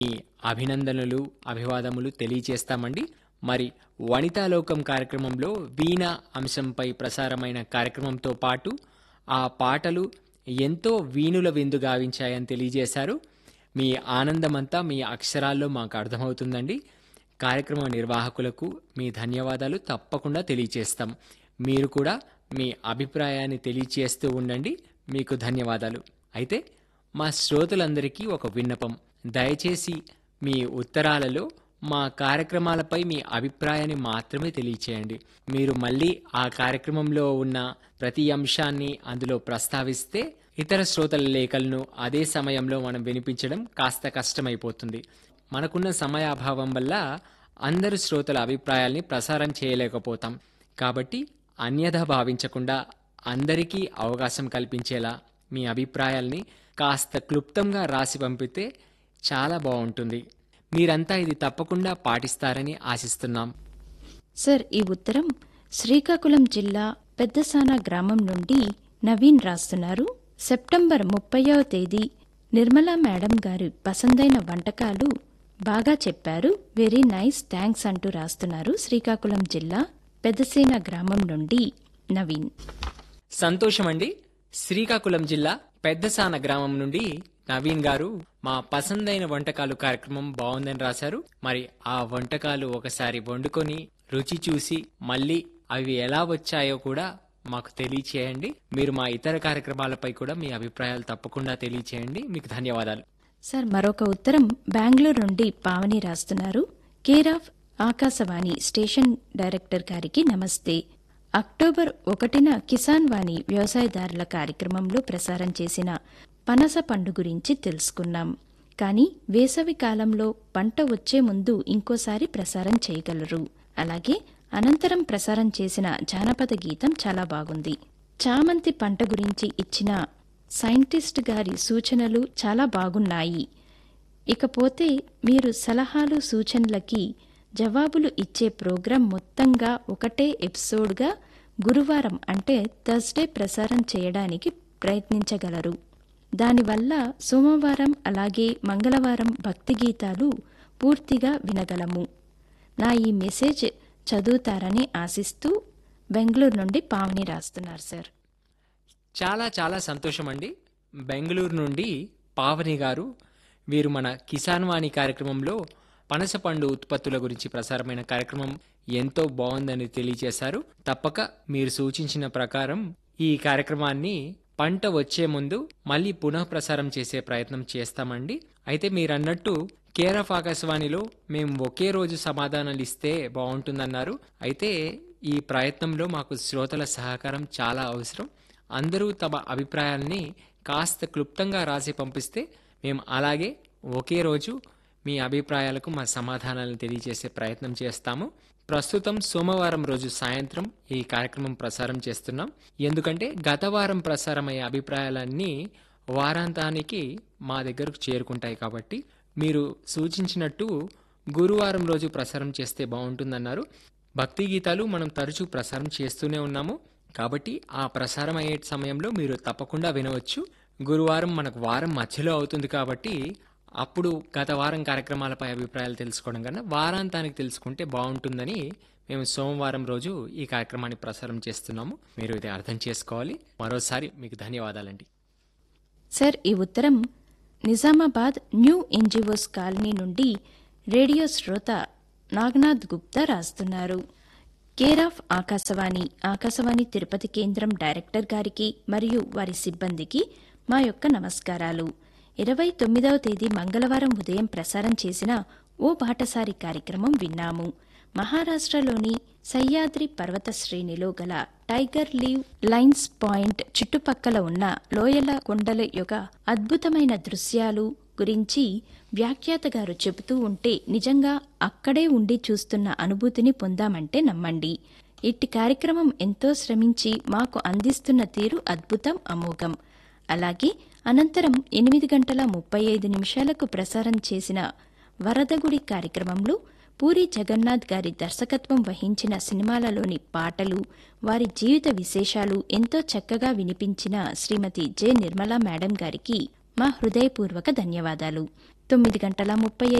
మీ అభినందనలు అభివాదములు తెలియచేస్తామండి మరి వనితాలోకం కార్యక్రమంలో వీణ అంశంపై ప్రసారమైన కార్యక్రమంతో పాటు ఆ పాటలు ఎంతో వీణుల విందు గావించాయని తెలియజేశారు మీ ఆనందమంతా మీ అక్షరాల్లో మాకు అర్థమవుతుందండి కార్యక్రమ నిర్వాహకులకు మీ ధన్యవాదాలు తప్పకుండా తెలియచేస్తాం మీరు కూడా మీ అభిప్రాయాన్ని తెలియచేస్తూ ఉండండి మీకు ధన్యవాదాలు అయితే మా శ్రోతలందరికీ ఒక విన్నపం దయచేసి మీ ఉత్తరాలలో మా కార్యక్రమాలపై మీ అభిప్రాయాన్ని మాత్రమే తెలియచేయండి మీరు మళ్ళీ ఆ కార్యక్రమంలో ఉన్న ప్రతి అంశాన్ని అందులో ప్రస్తావిస్తే ఇతర శ్రోతల లేఖలను అదే సమయంలో మనం వినిపించడం కాస్త కష్టమైపోతుంది మనకున్న సమయాభావం వల్ల అందరు శ్రోతల అభిప్రాయాల్ని ప్రసారం చేయలేకపోతాం కాబట్టి అన్యథ భావించకుండా అందరికీ అవకాశం కల్పించేలా మీ అభిప్రాయాల్ని కాస్త క్లుప్తంగా రాసి పంపితే చాలా బాగుంటుంది మీరంతా ఇది తప్పకుండా పాటిస్తారని ఆశిస్తున్నాం సార్ ఈ ఉత్తరం శ్రీకాకుళం జిల్లా పెద్దసాన గ్రామం నుండి నవీన్ రాస్తున్నారు సెప్టెంబర్ ముప్పైవ తేదీ నిర్మలా మేడం గారి పసందైన వంటకాలు బాగా చెప్పారు వెరీ నైస్ థ్యాంక్స్ అంటూ రాస్తున్నారు శ్రీకాకుళం జిల్లా పెద్దసేన గ్రామం నుండి నవీన్ సంతోషమండి శ్రీకాకుళం జిల్లా పెద్దసాన గ్రామం నుండి నవీన్ గారు మా పసందైన వంటకాలు కార్యక్రమం బాగుందని రాశారు మరి ఆ వంటకాలు ఒకసారి వండుకొని రుచి చూసి మళ్ళీ అవి ఎలా వచ్చాయో కూడా మాకు తెలియచేయండి మీరు మా ఇతర కార్యక్రమాలపై కూడా మీ అభిప్రాయాలు తప్పకుండా తెలియచేయండి మీకు ధన్యవాదాలు సార్ మరొక ఉత్తరం బెంగళూరు నుండి పావని రాస్తున్నారు care of Akashvani station director గారికి నమస్తే అక్టోబర్ ఒకటిన కిసాన్ వాణి వ్యవసాయదారుల కార్యక్రమంలో ప్రసారం చేసిన పనస పండు గురించి తెలుసుకున్నాం కానీ వేసవి కాలంలో పంట వచ్చే ముందు ఇంకోసారి ప్రసారం చేయగలరు అలాగే అనంతరం ప్రసారం చేసిన జానపద గీతం చాలా బాగుంది చామంతి పంట గురించి ఇచ్చిన సైంటిస్ట్ గారి సూచనలు చాలా బాగున్నాయి ఇకపోతే మీరు సలహాలు సూచనలకి జవాబులు ఇచ్చే ప్రోగ్రాం మొత్తంగా ఒకటే ఎపిసోడ్గా గురువారం అంటే థర్స్డే ప్రసారం చేయడానికి ప్రయత్నించగలరు దానివల్ల సోమవారం అలాగే మంగళవారం భక్తి గీతాలు పూర్తిగా వినగలము నా ఈ మెసేజ్ చదువుతారని ఆశిస్తూ బెంగళూరు నుండి పావని రాస్తున్నారు సార్ చాలా చాలా సంతోషం అండి బెంగళూరు నుండి పావని గారు వీరు మన కిసాన్ వాణి కార్యక్రమంలో పనసపండు ఉత్పత్తుల గురించి ప్రసారమైన కార్యక్రమం ఎంతో బాగుందని తెలియజేశారు తప్పక మీరు సూచించిన ప్రకారం ఈ కార్యక్రమాన్ని పంట వచ్చే ముందు మళ్ళీ పునః ప్రసారం చేసే ప్రయత్నం చేస్తామండి అయితే మీరు అన్నట్టు కేర్ ఆఫ్ ఆకాశవాణిలో మేము ఒకే రోజు సమాధానాలు ఇస్తే బాగుంటుందన్నారు అయితే ఈ ప్రయత్నంలో మాకు శ్రోతల సహకారం చాలా అవసరం అందరూ తమ అభిప్రాయాల్ని కాస్త క్లుప్తంగా రాసి పంపిస్తే మేము అలాగే ఒకే రోజు మీ అభిప్రాయాలకు మా సమాధానాలను తెలియజేసే ప్రయత్నం చేస్తాము ప్రస్తుతం సోమవారం రోజు సాయంత్రం ఈ కార్యక్రమం ప్రసారం చేస్తున్నాం ఎందుకంటే గత వారం ప్రసారమయ్యే అభిప్రాయాలన్నీ వారాంతానికి మా దగ్గరకు చేరుకుంటాయి కాబట్టి మీరు సూచించినట్టు గురువారం రోజు ప్రసారం చేస్తే బాగుంటుందన్నారు భక్తి గీతాలు మనం తరచూ ప్రసారం చేస్తూనే ఉన్నాము కాబట్టి ఆ ప్రసారం అయ్యే సమయంలో మీరు తప్పకుండా వినవచ్చు గురువారం మనకు వారం మధ్యలో అవుతుంది కాబట్టి అప్పుడు గత వారం కార్యక్రమాలపై అభిప్రాయాలు తెలుసుకోవడం కన్నా వారాంతానికి తెలుసుకుంటే బాగుంటుందని మేము సోమవారం రోజు ఈ కార్యక్రమాన్ని ప్రసారం చేస్తున్నాము మీరు ఇది అర్థం చేసుకోవాలి మరోసారి మీకు ధన్యవాదాలండి సార్ ఈ ఉత్తరం నిజామాబాద్ న్యూ ఎన్జిఓస్ కాలనీ నుండి రేడియో శ్రోత నాగనాథ్ గుప్తా రాస్తున్నారు కేర్ ఆఫ్ ఆకాశవాణి ఆకాశవాణి తిరుపతి కేంద్రం డైరెక్టర్ గారికి మరియు వారి సిబ్బందికి మా యొక్క నమస్కారాలు ఇరవై తొమ్మిదవ తేదీ మంగళవారం ఉదయం ప్రసారం చేసిన ఓ బాటసారి కార్యక్రమం విన్నాము మహారాష్ట్రలోని సహ్యాద్రి పర్వత శ్రేణిలో గల టైగర్ లీవ్ లైన్స్ పాయింట్ చుట్టుపక్కల ఉన్న లోయల కొండల యొక్క అద్భుతమైన దృశ్యాలు గురించి వ్యాఖ్యాత గారు చెబుతూ ఉంటే నిజంగా అక్కడే ఉండి చూస్తున్న అనుభూతిని పొందామంటే నమ్మండి ఇట్టి కార్యక్రమం ఎంతో శ్రమించి మాకు అందిస్తున్న తీరు అద్భుతం అమోఘం అలాగే అనంతరం ఎనిమిది గంటల ముప్పై ఐదు నిమిషాలకు ప్రసారం చేసిన వరదగుడి కార్యక్రమంలో పూరి జగన్నాథ్ గారి దర్శకత్వం వహించిన సినిమాలలోని పాటలు వారి జీవిత విశేషాలు ఎంతో చక్కగా వినిపించిన శ్రీమతి జె నిర్మలా మేడం గారికి మా హృదయపూర్వక ధన్యవాదాలు తొమ్మిది గంటల ముప్పై